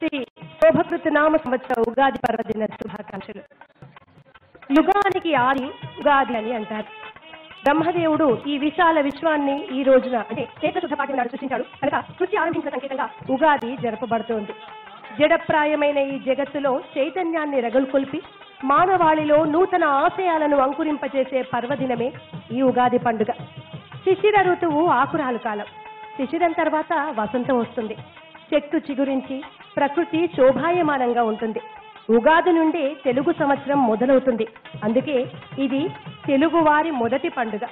శ్రీ శోభకృత నామ సంవత్సర ఉగాది పర్వదిన శుభాకాంక్షలు యుగానికి ఆది ఉగాది అని అంటారు బ్రహ్మదేవుడు ఈ విశాల విశ్వాన్ని ఈ రోజున అంటే చేతశుద్ధ పాటి నాడు సృష్టించాడు కనుక సృష్టి ఆరంభించిన సంకేతంగా ఉగాది జరపబడుతోంది జడప్రాయమైన ఈ జగత్తులో చైతన్యాన్ని రగులుకొల్పి మానవాళిలో నూతన ఆశయాలను అంకురింపచేసే పర్వదినమే ఈ ఉగాది పండుగ శిశిర ఋతువు ఆకురాలు కాలం శిశిరం తర్వాత వసంతం వస్తుంది చెట్టు చిగురించి ప్రకృతి శోభాయమానంగా ఉంటుంది ఉగాది నుండి తెలుగు సంవత్సరం మొదలవుతుంది అందుకే ఇది తెలుగువారి మొదటి పండుగ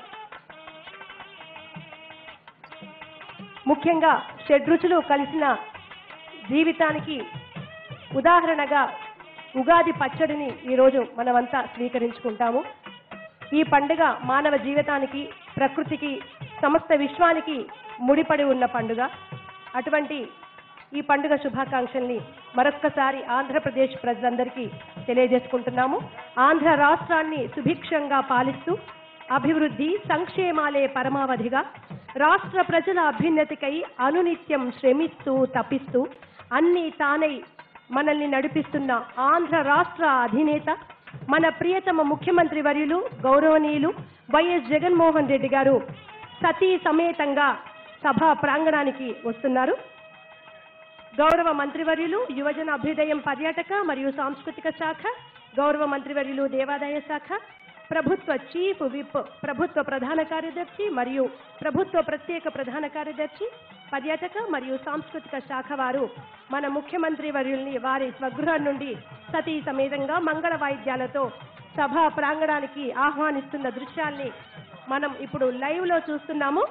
ముఖ్యంగా షడ్రుచులు కలిసిన జీవితానికి ఉదాహరణగా ఉగాది పచ్చడిని ఈరోజు మనమంతా స్వీకరించుకుంటాము ఈ పండుగ మానవ జీవితానికి ప్రకృతికి సమస్త విశ్వానికి ముడిపడి ఉన్న పండుగ అటువంటి ఈ పండుగ శుభాకాంక్షల్ని మరొక్కసారి ఆంధ్రప్రదేశ్ ప్రజలందరికీ తెలియజేసుకుంటున్నాము ఆంధ్ర రాష్ట్రాన్ని సుభిక్షంగా పాలిస్తూ అభివృద్ధి సంక్షేమాలే పరమావధిగా రాష్ట్ర ప్రజల అభ్యున్నతికై అనునిత్యం శ్రమిస్తూ తపిస్తూ అన్ని తానై మనల్ని నడిపిస్తున్న ఆంధ్ర రాష్ట్ర అధినేత మన ప్రియతమ ముఖ్యమంత్రి వర్యులు గౌరవనీయులు వైఎస్ జగన్మోహన్ రెడ్డి గారు సతీ సమేతంగా సభా ప్రాంగణానికి వస్తున్నారు గౌరవ మంత్రివర్యులు యువజన అభ్యుదయం పర్యాటక మరియు సాంస్కృతిక శాఖ గౌరవ మంత్రివర్యులు దేవాదాయ శాఖ ప్రభుత్వ చీఫ్ విప్ ప్రభుత్వ ప్రధాన కార్యదర్శి మరియు ప్రభుత్వ ప్రత్యేక ప్రధాన కార్యదర్శి పర్యాటక మరియు సాంస్కృతిక శాఖ వారు మన ముఖ్యమంత్రి వర్యుల్ని వారి స్వగృహం నుండి సతీ సమేతంగా మంగళ వాయిద్యాలతో సభా ప్రాంగణానికి ఆహ్వానిస్తున్న దృశ్యాల్ని మనం ఇప్పుడు లైవ్ లో చూస్తున్నాము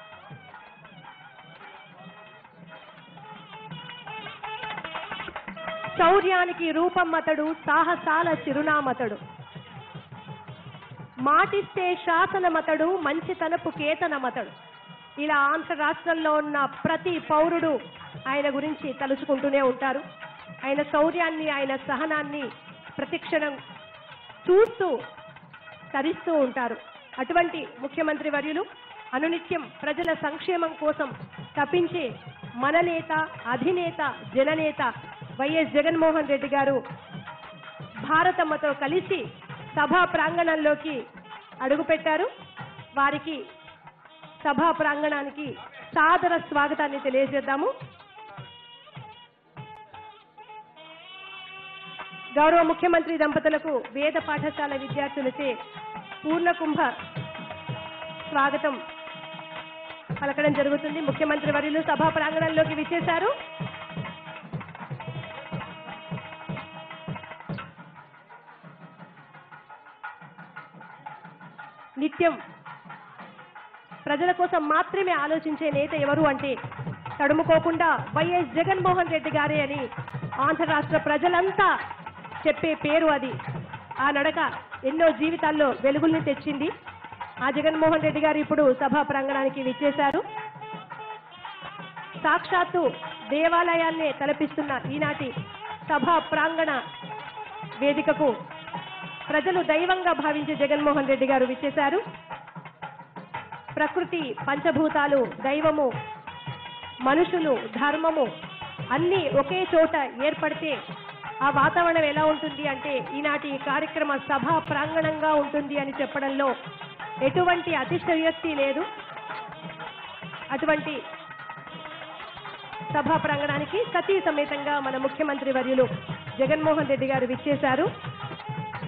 శౌర్యానికి రూపమతడు సాహసాల చిరునామతడు మాటిస్తే శాసనమతడు మంచితనపు కేతనమతడు ఇలా ఆంధ్ర రాష్ట్రంలో ఉన్న ప్రతి పౌరుడు ఆయన గురించి తలుచుకుంటూనే ఉంటారు ఆయన శౌర్యాన్ని ఆయన సహనాన్ని ప్రతిక్షణం చూస్తూ తరిస్తూ ఉంటారు అటువంటి ముఖ్యమంత్రి వర్యులు అనునిత్యం ప్రజల సంక్షేమం కోసం తప్పించే మన నేత అధినేత జననేత వైఎస్ జగన్మోహన్ రెడ్డి గారు భారతమ్మతో కలిసి సభా ప్రాంగణంలోకి అడుగుపెట్టారు వారికి సభా ప్రాంగణానికి సాదర స్వాగతాన్ని తెలియజేద్దాము గౌరవ ముఖ్యమంత్రి దంపతులకు వేద పాఠశాల విద్యార్థులచే పూర్ణకుంభ స్వాగతం పలకడం జరుగుతుంది ముఖ్యమంత్రి వర్యులు సభా ప్రాంగణంలోకి విచ్చేశారు నిత్యం ప్రజల కోసం మాత్రమే ఆలోచించే నేత ఎవరు అంటే తడుముకోకుండా వైఎస్ జగన్మోహన్ రెడ్డి గారే అని ఆంధ్ర రాష్ట్ర ప్రజలంతా చెప్పే పేరు అది ఆ నడక ఎన్నో జీవితాల్లో వెలుగుల్ని తెచ్చింది ఆ జగన్మోహన్ రెడ్డి గారు ఇప్పుడు సభా ప్రాంగణానికి విచ్చేశారు సాక్షాత్తు దేవాలయాన్నే తలపిస్తున్న ఈనాటి సభా ప్రాంగణ వేదికకు ప్రజలు దైవంగా భావించే జగన్మోహన్ రెడ్డి గారు విచ్చేశారు ప్రకృతి పంచభూతాలు దైవము మనుషులు ధర్మము అన్నీ ఒకే చోట ఏర్పడితే ఆ వాతావరణం ఎలా ఉంటుంది అంటే ఈనాటి ఈ కార్యక్రమ సభా ప్రాంగణంగా ఉంటుంది అని చెప్పడంలో ఎటువంటి అతిశయోక్తి లేదు అటువంటి సభా ప్రాంగణానికి సతీ సమేతంగా మన ముఖ్యమంత్రి వర్యులు జగన్మోహన్ రెడ్డి గారు విచ్చేశారు